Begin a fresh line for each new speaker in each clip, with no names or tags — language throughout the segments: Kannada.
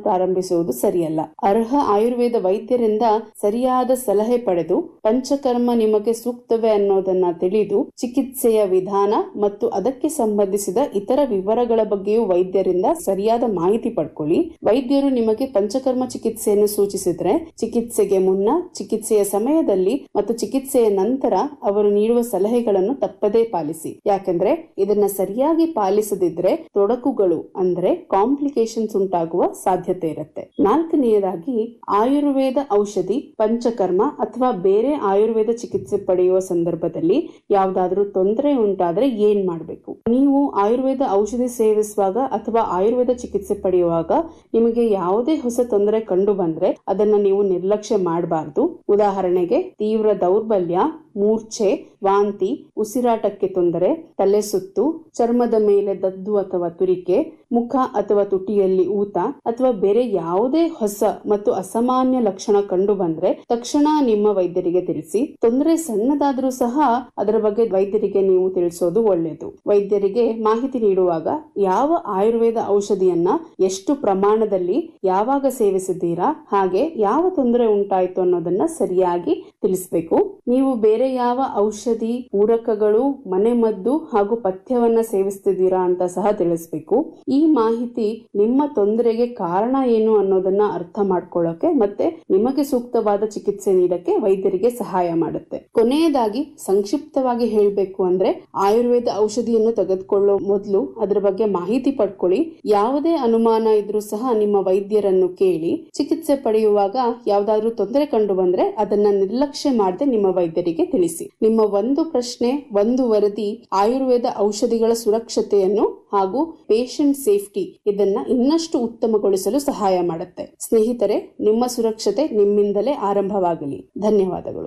ಪ್ರಾರಂಭಿಸುವುದು ಸರಿಯಲ್ಲ ಅರ್ಹ ಆಯುರ್ವೇದ ವೈದ್ಯರಿಂದ ಸರಿಯಾದ ಸಲಹೆ ಪಡೆದು ಪಂಚಕರ್ಮ ನಿಮಗೆ ಸೂಕ್ತವೇ ಅನ್ನೋದನ್ನ ತಿಳಿದು ಚಿಕಿತ್ಸೆಯ ವಿಧಾನ ಮತ್ತು ಅದಕ್ಕೆ ಸಂಬಂಧಿಸಿದ ಇತರ ವಿವರಗಳ ಬಗ್ಗೆಯೂ ವೈದ್ಯರಿಂದ ಸರಿಯಾದ ಮಾಹಿತಿ ಪಡ್ಕೊಳ್ಳಿ ವೈದ್ಯರು ನಿಮಗೆ ಪಂಚಕರ್ಮ ಚಿಕಿತ್ಸೆಯನ್ನು ಸೂಚಿಸಿದ್ರೆ ಚಿಕಿತ್ಸೆಗೆ ಮುನ್ನ ಚಿಕಿತ್ಸೆಯ ಸಮಯದಲ್ಲಿ ಮತ್ತು ಚಿಕಿತ್ಸೆಯ ನಂತರ ಅವರು ನೀಡುವ ಸಲಹೆಗಳನ್ನು ತಪ್ಪದೇ ಪಾಲಿಸಿ ಯಾಕೆಂದ್ರೆ ಇದನ್ನ ಸರಿಯಾಗಿ ಪಾಲಿಸದಿದ್ರೆ ತೊಡಕುಗಳು ಅಂದ್ರೆ ಕಾಂಪ್ಲಿಕೇಶನ್ಸ್ ಉಂಟಾಗುವ ಸಾಧ್ಯತೆ ಇರುತ್ತೆ ನಾಲ್ಕನೆಯದಾಗಿ ಆಯುರ್ವೇದ ಔಷಧಿ ಪಂಚಕರ್ಮ ಅಥವಾ ಬೇರೆ ಆಯುರ್ವೇದ ಚಿಕಿತ್ಸೆ ಪಡೆಯುವ ಸಂದರ್ಭದಲ್ಲಿ ಯಾವ್ದಾದ್ರೂ ತೊಂದರೆ ಉಂಟಾದ್ರೆ ಏನ್ ಮಾಡಬೇಕು ನೀವು ಆಯುರ್ವೇದ ಔಷಧಿ ಸೇವಿಸುವಾಗ ಅಥವಾ ಆಯುರ್ವೇದ ಚಿಕಿತ್ಸೆ ಪಡೆಯುವಾಗ ನಿಮಗೆ ಯಾವುದೇ ಹೊಸ ತೊಂದರೆ ಕಂಡು ಬಂದ್ರೆ ಅದನ್ನ ನೀವು ನಿರ್ಲಕ್ಷ್ಯ ಮಾಡಬಾರ್ದು ಉದಾಹರಣೆಗೆ ತೀವ್ರ ದೌರ್ಬಲ್ಯ ಮೂರ್ಛೆ ವಾಂತಿ ಉಸಿರಾಟಕ್ಕೆ ತೊಂದರೆ ತಲೆ ಸುತ್ತು ಚರ್ಮದ ಮೇಲೆ ದದ್ದು ಅಥವಾ ತುರಿಕೆ ಮುಖ ಅಥವಾ ತುಟಿಯಲ್ಲಿ ಊತ ಅಥವಾ ಬೇರೆ ಯಾವುದೇ ಹೊಸ ಮತ್ತು ಅಸಾಮಾನ್ಯ ಲಕ್ಷಣ ಕಂಡು ಬಂದ್ರೆ ತಕ್ಷಣ ನಿಮ್ಮ ವೈದ್ಯರಿಗೆ ತಿಳಿಸಿ ತೊಂದರೆ ಸಣ್ಣದಾದ್ರೂ ಸಹ ಅದರ ಬಗ್ಗೆ ವೈದ್ಯರಿಗೆ ನೀವು ತಿಳಿಸೋದು ಒಳ್ಳೆಯದು ವೈದ್ಯರಿಗೆ ಮಾಹಿತಿ ನೀಡುವಾಗ ಯಾವ ಆಯುರ್ವೇದ ಔಷಧಿಯನ್ನ ಎಷ್ಟು ಪ್ರಮಾಣದಲ್ಲಿ ಯಾವಾಗ ಸೇವಿಸಿದ್ದೀರಾ ಹಾಗೆ ಯಾವ ತೊಂದರೆ ಉಂಟಾಯಿತು ಅನ್ನೋದನ್ನ ಸರಿಯಾಗಿ ತಿಳಿಸಬೇಕು ನೀವು ಬೇರೆ ಯಾವ ಔಷಧಿ ಪೂರಕಗಳು ಮನೆಮದ್ದು ಹಾಗೂ ಪಥ್ಯವನ್ನ ಸೇವಿಸ್ತಿದ್ದೀರಾ ಅಂತ ಸಹ ತಿಳಿಸ್ಬೇಕು ಈ ಮಾಹಿತಿ ನಿಮ್ಮ ತೊಂದರೆಗೆ ಕಾರಣ ಏನು ಅನ್ನೋದನ್ನ ಅರ್ಥ ಮಾಡ್ಕೊಳ್ಳೋಕೆ ಮತ್ತೆ ನಿಮಗೆ ಸೂಕ್ತವಾದ ಚಿಕಿತ್ಸೆ ನೀಡಕ್ಕೆ ವೈದ್ಯರಿಗೆ ಸಹಾಯ ಮಾಡುತ್ತೆ ಕೊನೆಯದಾಗಿ ಸಂಕ್ಷಿಪ್ತವಾಗಿ ಹೇಳಬೇಕು ಅಂದ್ರೆ ಆಯುರ್ವೇದ ಔಷಧಿಯನ್ನು ತೆಗೆದುಕೊಳ್ಳೋ ಮೊದಲು ಅದರ ಬಗ್ಗೆ ಮಾಹಿತಿ ಪಡ್ಕೊಳ್ಳಿ ಯಾವುದೇ ಅನುಮಾನ ಇದ್ರೂ ಸಹ ನಿಮ್ಮ ವೈದ್ಯರನ್ನು ಕೇಳಿ ಚಿಕಿತ್ಸೆ ಪಡೆಯುವಾಗ ಯಾವ್ದಾದ್ರೂ ತೊಂದರೆ ಕಂಡು ಬಂದ್ರೆ ಅದನ್ನ ನಿರ್ಲಕ್ಷ್ಯ ಮಾಡದೆ ನಿಮ್ಮ ವೈದ್ಯರಿಗೆ ತಿಳಿಸಿ ನಿಮ್ಮ ಒಂದು ಪ್ರಶ್ನೆ ಒಂದು ವರದಿ ಆಯುರ್ವೇದ ಔಷಧಿಗಳ ಸುರಕ್ಷತೆಯನ್ನು ಹಾಗೂ ಪೇಷಂಟ್ ಸೇಫ್ಟಿ ಇದನ್ನ ಇನ್ನಷ್ಟು ಉತ್ತಮಗೊಳಿಸಲು ಸಹಾಯ ಮಾಡುತ್ತೆ ಸ್ನೇಹಿತರೆ ನಿಮ್ಮ ಸುರಕ್ಷತೆ ನಿಮ್ಮಿಂದಲೇ ಆರಂಭವಾಗಲಿ ಧನ್ಯವಾದಗಳು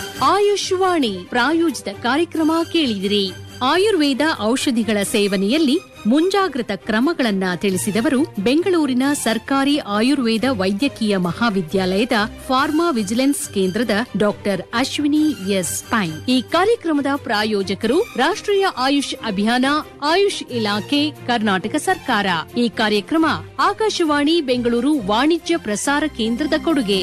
ಆಯುಷ್ವಾಣಿ ಪ್ರಾಯೋಜಿತ ಕಾರ್ಯಕ್ರಮ ಕೇಳಿದಿರಿ ಆಯುರ್ವೇದ ಔಷಧಿಗಳ ಸೇವನೆಯಲ್ಲಿ ಮುಂಜಾಗ್ರತಾ ಕ್ರಮಗಳನ್ನ ತಿಳಿಸಿದವರು ಬೆಂಗಳೂರಿನ ಸರ್ಕಾರಿ ಆಯುರ್ವೇದ ವೈದ್ಯಕೀಯ ಮಹಾವಿದ್ಯಾಲಯದ ಫಾರ್ಮಾ ವಿಜಿಲೆನ್ಸ್ ಕೇಂದ್ರದ ಡಾಕ್ಟರ್ ಅಶ್ವಿನಿ ಎಸ್ ಪೈ ಈ ಕಾರ್ಯಕ್ರಮದ ಪ್ರಾಯೋಜಕರು ರಾಷ್ಟ್ರೀಯ ಆಯುಷ್ ಅಭಿಯಾನ ಆಯುಷ್ ಇಲಾಖೆ ಕರ್ನಾಟಕ ಸರ್ಕಾರ ಈ ಕಾರ್ಯಕ್ರಮ ಆಕಾಶವಾಣಿ ಬೆಂಗಳೂರು ವಾಣಿಜ್ಯ ಪ್ರಸಾರ ಕೇಂದ್ರದ ಕೊಡುಗೆ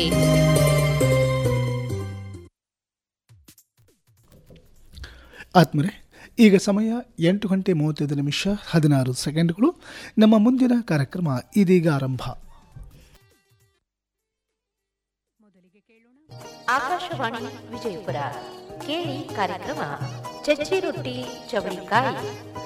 ಆತ್ಮರೆ ಈಗ ಸಮಯ ಎಂಟು ಗಂಟೆ ಮೂವತ್ತೈದು ನಿಮಿಷ ಹದಿನಾರು ಸೆಕೆಂಡ್ಗಳು ನಮ್ಮ ಮುಂದಿನ ಕಾರ್ಯಕ್ರಮ ಇದೀಗ ಆರಂಭ
ಆಕಾಶವಾಣಿ ವಿಜಯಪುರ ಕೇಳಿ ಕಾರ್ಯಕ್ರಮ ಚಚ್ಚಿ ರೊಟ್ಟಿ ಚವಳಿಕಾಯಿ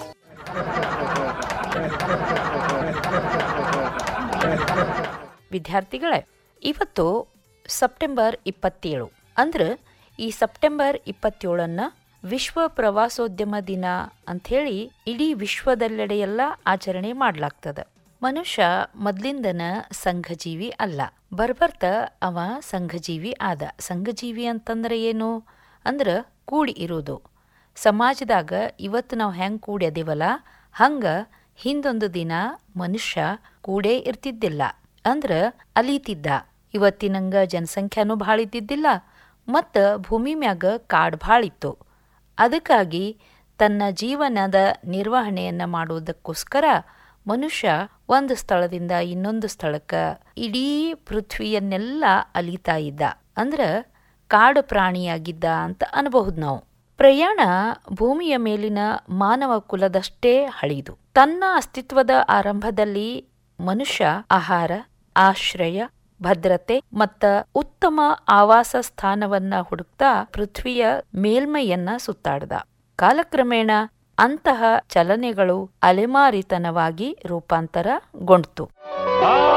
ವಿದ್ಯಾರ್ಥಿಗಳೇ ಇವತ್ತು ಸೆಪ್ಟೆಂಬರ್ ಇಪ್ಪತ್ತೇಳು ಅಂದ್ರೆ ಈ ಸೆಪ್ಟೆಂಬರ್ ಇಪ್ಪತ್ತೇಳನ್ನ ವಿಶ್ವ ಪ್ರವಾಸೋದ್ಯಮ ದಿನ ಅಂಥೇಳಿ ಇಡೀ ವಿಶ್ವದೆಲ್ಲೆಡೆಯೆಲ್ಲ ಆಚರಣೆ ಮಾಡ್ಲಾಗ್ತದ ಮನುಷ್ಯ ಮೊದ್ಲಿಂದನ ಸಂಘಜೀವಿ ಅಲ್ಲ ಬರ್ಬರ್ತ ಅವ ಸಂಘಜೀವಿ ಆದ ಸಂಘಜೀವಿ ಅಂತಂದ್ರೆ ಏನು ಅಂದ್ರ ಕೂಡಿ ಇರೋದು ಸಮಾಜದಾಗ ಇವತ್ತು ನಾವು ಹೆಂಗ್ ಕೂಡಿ ಅದೀವಲ್ಲ ಹಂಗ ಹಿಂದೊಂದು ದಿನ ಮನುಷ್ಯ ಕೂಡೇ ಇರ್ತಿದ್ದಿಲ್ಲ ಅಂದ್ರ ಅಲೀತಿದ್ದ ಇವತ್ತಿನಂಗ ಜನಸಂಖ್ಯಾನೂ ಭಾಳ ಇದ್ದಿದ್ದಿಲ್ಲ ಮತ್ತ ಭೂಮಿ ಮ್ಯಾಗ ಕಾಡ್ ಭಾಳ ಇತ್ತು ಅದಕ್ಕಾಗಿ ತನ್ನ ಜೀವನದ ನಿರ್ವಹಣೆಯನ್ನ ಮಾಡುವುದಕ್ಕೋಸ್ಕರ ಮನುಷ್ಯ ಒಂದು ಸ್ಥಳದಿಂದ ಇನ್ನೊಂದು ಸ್ಥಳಕ್ಕ ಇಡೀ ಪೃಥ್ವಿಯನ್ನೆಲ್ಲ ಅಲಿತಾ ಇದ್ದ ಅಂದ್ರ ಕಾಡು ಪ್ರಾಣಿಯಾಗಿದ್ದ ಅಂತ ಅನ್ಬಹುದು ನಾವು ಪ್ರಯಾಣ ಭೂಮಿಯ ಮೇಲಿನ ಮಾನವ ಕುಲದಷ್ಟೇ ಹಳಿದು ತನ್ನ ಅಸ್ತಿತ್ವದ ಆರಂಭದಲ್ಲಿ ಮನುಷ್ಯ ಆಹಾರ ಆಶ್ರಯ ಭದ್ರತೆ ಮತ್ತ ಉತ್ತಮ ಆವಾಸ ಸ್ಥಾನವನ್ನ ಹುಡುಕ್ತಾ ಪೃಥ್ವಿಯ ಮೇಲ್ಮೈಯನ್ನ ಸುತ್ತಾಡ್ದ ಕಾಲಕ್ರಮೇಣ ಅಂತಹ ಚಲನೆಗಳು ಅಲೆಮಾರಿತನವಾಗಿ ರೂಪಾಂತರಗೊಂಡ್ತು